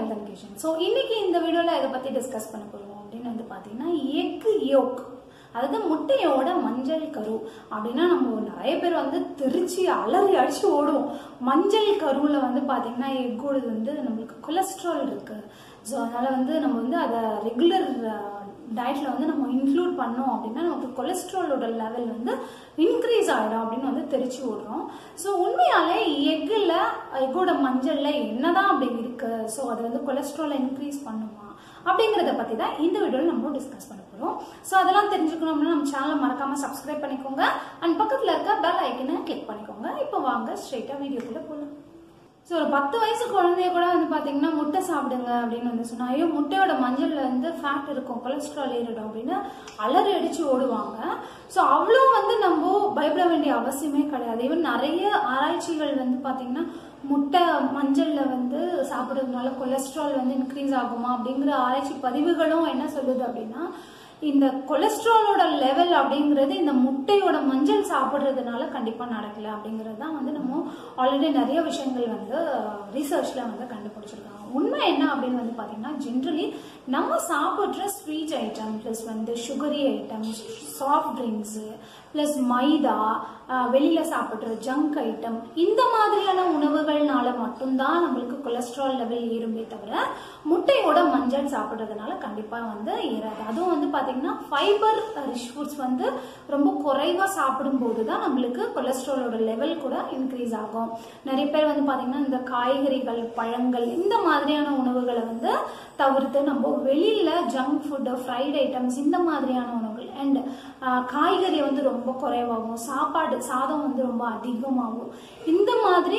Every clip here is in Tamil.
ஹெல்த் அண்ட் கிச்சன் ஸோ இன்னைக்கு இந்த வீடியோவில் இதை பற்றி டிஸ்கஸ் பண்ண போகிறோம் அப்படின்னு வந்து பார்த்தீங்கன்னா எக் யோக் அதாவது முட்டையோட மஞ்சள் கரு அப்படின்னா நம்ம நிறைய பேர் வந்து திருச்சி அலறி அடிச்சு ஓடுவோம் மஞ்சள் கருவில் வந்து பார்த்தீங்கன்னா எக்கோடு வந்து நம்மளுக்கு கொலஸ்ட்ரால் இருக்கு ஸோ அதனால வந்து நம்ம வந்து அதை ரெகுலர் டயட்ல வந்து நம்ம இன்க்ளூட் பண்ணோம் அப்படின்னா நமக்கு கொலஸ்ட்ராலோட லெவல் வந்து இன்க்ரீஸ் ஆகிடும் அப்படின்னு வந்து தெரிச்சு விடுறோம் ஸோ உண்மையாலே எக்கில் எக்கோட மஞ்சள்ல என்னதான் அப்படி இருக்கு ஸோ அது வந்து கொலஸ்ட்ராலை இன்க்ரீஸ் பண்ணுமா அப்படிங்கிறத பற்றி தான் இந்த வீடியோவில் நம்ம டிஸ்கஸ் பண்ண போகிறோம் ஸோ அதெல்லாம் தெரிஞ்சுக்கணும்னா நம்ம சேனலை மறக்காமல் சப்ஸ்கிரைப் பண்ணிக்கோங்க அண்ட் பக்கத்தில் இருக்க பெல் ஐக்கனை கிளிக் பண்ணிக்கோங்க இப்போ வாங்க ஸ்ட்ரெயிட்டாக வீடியோக்குள்ளே போகலாம் ஸோ ஒரு பத்து வயசு குழந்தைய கூட வந்து பார்த்தீங்கன்னா முட்டை சாப்பிடுங்க அப்படின்னு வந்து சொன்னா ஐயோ முட்டையோட மஞ்சள்ல வந்து ஃபேட் இருக்கும் கொலஸ்ட்ரால் ஏறிடும் அப்படின்னு அலறி அடிச்சு ஓடுவாங்க ஸோ அவ்வளோ வந்து நம்ம பயப்பட வேண்டிய அவசியமே கிடையாது ஈவன் நிறைய ஆராய்ச்சிகள் வந்து பார்த்தீங்கன்னா முட்டை மஞ்சள்ல வந்து சாப்பிட்றதுனால கொலஸ்ட்ரால் வந்து இன்க்ரீஸ் ஆகுமா அப்படிங்கிற ஆராய்ச்சி பதிவுகளும் என்ன சொல்லுது அப்படின்னா இந்த கொலஸ்ட்ராலோட லெவல் அப்படிங்கிறது இந்த முட்டையோட மஞ்சள் சாப்பிட்றதுனால கண்டிப்பாக நடக்கல அப்படிங்கிறது தான் வந்து நம்ம ஆல்ரெடி நிறைய விஷயங்கள் வந்து ரிசர்ச்சில் வந்து கண்டுபிடிச்சிருக்காங்க உண்மை என்ன அப்படின்னு வந்து பார்த்தீங்கன்னா ஜென்ரலி நம்ம சாப்பிட்ற ஸ்வீட் ஐட்டம் ப்ளஸ் வந்து sugary items soft drinks plus maida வெளியில் சாப்பிட்ற ஜங்க் ஐட்டம் இந்த மாதிரியான உணவுகள்னால மட்டும்தான் நம்மளுக்கு கொலஸ்ட்ரால் லெவல் ஏறுமே தவிர முட்டையோட மஞ்சள் சாப்பிட்றதுனால கண்டிப்பாக வந்து ஏறாது அதுவும் வந்து பார்த்தீங்கன்னா ஃபைபர் ரிச் ஃபுட்ஸ் வந்து ரொம்ப குறைவாக சாப்பிடும்போது தான் நம்மளுக்கு கொலஸ்ட்ராலோட லெவல் கூட இன்க்ரீஸ் ஆகும் நிறைய பேர் வந்து பார்த்தீங்கன்னா இந்த காய்கறிகள் பழங்கள் இந்த மாதிரியான உணவுகளை வந்து தவிர்த்து நம்ம வெளியில ஜங்க் ஃபுட்டு ஃப்ரைட் ஐட்டம்ஸ் இந்த மாதிரியான உணவுகள் அண்ட் காய்கறி வந்து ரொம்ப குறைவாகும் சாப்பாடு சாதம் வந்து ரொம்ப அதிகமாகும் இந்த மாதிரி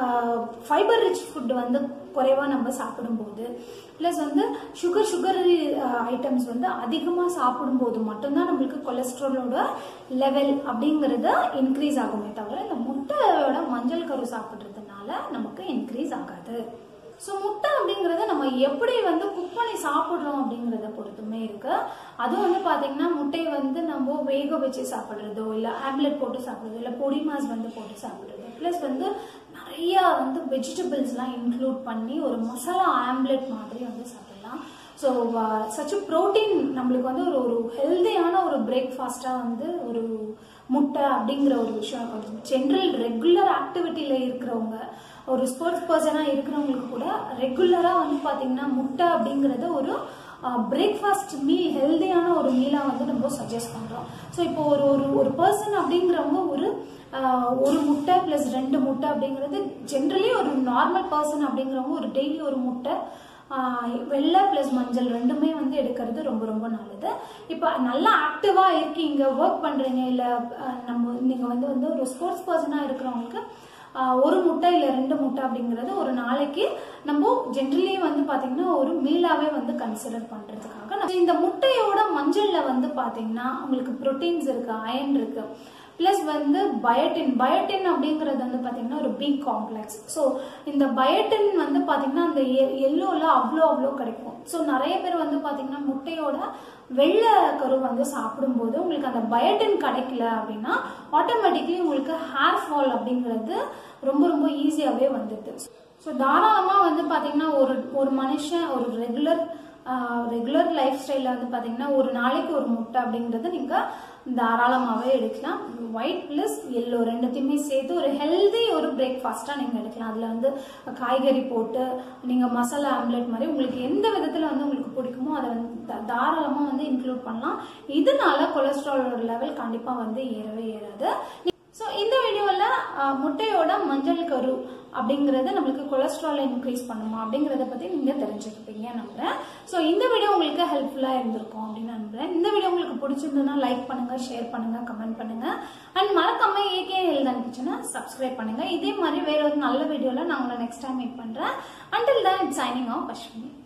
ஃபைபர் ரிச் ஃபுட் வந்து குறைவாக நம்ம சாப்பிடும்போது ப்ளஸ் வந்து சுகர் சுகர் ஐட்டம்ஸ் வந்து அதிகமாக சாப்பிடும்போது மட்டும்தான் நம்மளுக்கு கொலஸ்ட்ராலோட லெவல் அப்படிங்கிறது இன்க்ரீஸ் ஆகுமே தவிர இந்த முட்டையோட மஞ்சள் கரு சாப்பிட்றதுனால நமக்கு இன்க்ரீஸ் ஆகாது ஸோ முட்டை அப்படிங்கிறத நம்ம எப்படி வந்து குக் பண்ணி சாப்பிட்றோம் அப்படிங்கிறத பொறுத்துமே இருக்கு அதுவும் வந்து பார்த்தீங்கன்னா முட்டையை வந்து நம்ம வேக வச்சு சாப்பிட்றதோ இல்லை ஆம்லெட் போட்டு சாப்பிட்றதோ இல்லை பொடி மாஸ் வந்து போட்டு சாப்பிட்றதோ ப்ளஸ் வந்து நிறைய வந்து வெஜிடபிள்ஸ்லாம் இன்க்ளூட் பண்ணி ஒரு மசாலா ஆம்லெட் மாதிரி வந்து சாப்பிடலாம் ஸோ சச் ப்ரோட்டீன் நம்மளுக்கு வந்து ஒரு ஒரு ஹெல்தியான ஒரு பிரேக்ஃபாஸ்ட்டாக வந்து ஒரு முட்டை அப்படிங்கிற ஒரு விஷயம் ஜென்ரல் ரெகுலர் ஆக்டிவிட்டியில் இருக்கிறவங்க ஒரு ஸ்போர்ட்ஸ் பர்சனாக இருக்கிறவங்களுக்கு கூட ரெகுலராக வந்து பார்த்தீங்கன்னா முட்டை அப்படிங்கிறத ஒரு பிரேக்ஃபாஸ்ட் மீல் ஹெல்தியான ஒரு மீலாக வந்து நம்ம சஜஸ்ட் பண்ணுறோம் ஸோ இப்போ ஒரு ஒரு ஒரு பர்சன் அப்படிங்கிறவங்க ஒரு ஒரு முட்டை ப்ளஸ் ரெண்டு முட்டை அப்படிங்கிறது ஜென்ரலி ஒரு நார்மல் பர்சன் அப்படிங்கிறவங்க ஒரு டெய்லி ஒரு முட்டை வெள்ளை ப்ளஸ் மஞ்சள் ரெண்டுமே வந்து எடுக்கிறது ரொம்ப ரொம்ப நல்லது இப்போ நல்லா ஆக்டிவாக இருக்கீங்க ஒர்க் பண்ணுறீங்க இல்லை நம்ம நீங்கள் வந்து வந்து ஒரு ஸ்போர்ட்ஸ் பர்சனாக இருக்கிறவங்களுக்கு ஒரு முட்டை இல்லை ரெண்டு முட்டை அப்படிங்கிறது ஒரு நாளைக்கு நம்ம ஜென்ரலி வந்து பார்த்தீங்கன்னா ஒரு மீலாவே வந்து கன்சிடர் பண்ணுறதுக்காக இந்த முட்டையோட மஞ்சளில் வந்து பார்த்தீங்கன்னா உங்களுக்கு ப்ரோட்டீன்ஸ் இருக்கு அயன் இருக்கு ப்ளஸ் வந்து பயோட்டின் பயோட்டின் அப்படிங்கிறது வந்து பார்த்தீங்கன்னா ஒரு பி காம்ப்ளெக்ஸ் ஸோ இந்த பயோட்டின் வந்து பார்த்தீங்கன்னா அந்த எல்லோவில் அவ்வளோ அவ்வளோ கிடைக்கும் ஸோ நிறைய பேர் வந்து பார்த்தீங்கன்னா முட்டையோட வெள்ளை கரு வந்து சாப்பிடும்போது உங்களுக்கு அந்த பயோட்டின் கிடைக்கல அப்படின்னா ஆட்டோமேட்டிக்லி உங்களுக்கு ஹேர் ஃபால் அப்படிங்கிறது ரொம்ப ரொம்ப ஈஸியாகவே வந்துடுது ஸோ தாராளமாக வந்து பார்த்தீங்கன்னா ஒரு ஒரு மனுஷன் ஒரு ரெகுலர் ரெகுலர் லைஃப் ஸ்டைலில் வந்து பார்த்தீங்கன்னா ஒரு நாளைக்கு ஒரு முட்டை அப்படிங்கிறது நீங்கள் தாராளமாகவே எடுக்கலாம் ஒயிட் ப்ளஸ் எல்லோ ரெண்டுத்தையுமே சேர்த்து ஒரு ஹெல்தி ஒரு பிரேக்ஃபாஸ்ட்டாக நீங்கள் எடுக்கலாம் அதில் வந்து காய்கறி போட்டு நீங்கள் மசாலா ஆம்லெட் மாதிரி உங்களுக்கு எந்த விதத்தில் வந்து உங்களுக்கு பிடிக்குமோ அதை வந்து தாராளமாக வந்து இன்க்ளூட் பண்ணலாம் இதனால கொலஸ்ட்ராலோட லெவல் கண்டிப்பாக வந்து ஏறவே ஏறாது ஸோ இந்த வீடியோவில் முட்டையோட மஞ்சள் கரு அப்படிங்கிறது நம்மளுக்கு கொலஸ்ட்ராலை இன்க்ரீஸ் பண்ணுமா அப்படிங்கிறத பற்றி நீங்கள் தெரிஞ்சுருப்பீங்க நம்புறேன் ஸோ இந்த வீடியோ உங்களுக்கு ஹெல்ப்ஃபுல்லாக இருந்திருக்கும் அப்படின்னு நம்புறேன் இந்த வீடியோ உங்களுக்கு பிடிச்சிருந்ததுன்னா லைக் பண்ணுங்கள் ஷேர் பண்ணுங்கள் கமெண்ட் பண்ணுங்கள் அண்ட் மறக்காம ஏகே ஹெல்த் அண்ட் கிச்சனை சப்ஸ்கிரைப் பண்ணுங்கள் இதே மாதிரி வேற ஒரு நல்ல வீடியோவில் நான் உங்களை நெக்ஸ்ட் டைம் மீட் பண்ணுறேன் அண்டில் தான் இட்ஸ் சைனிங் ஆஃப் அஸ்வினி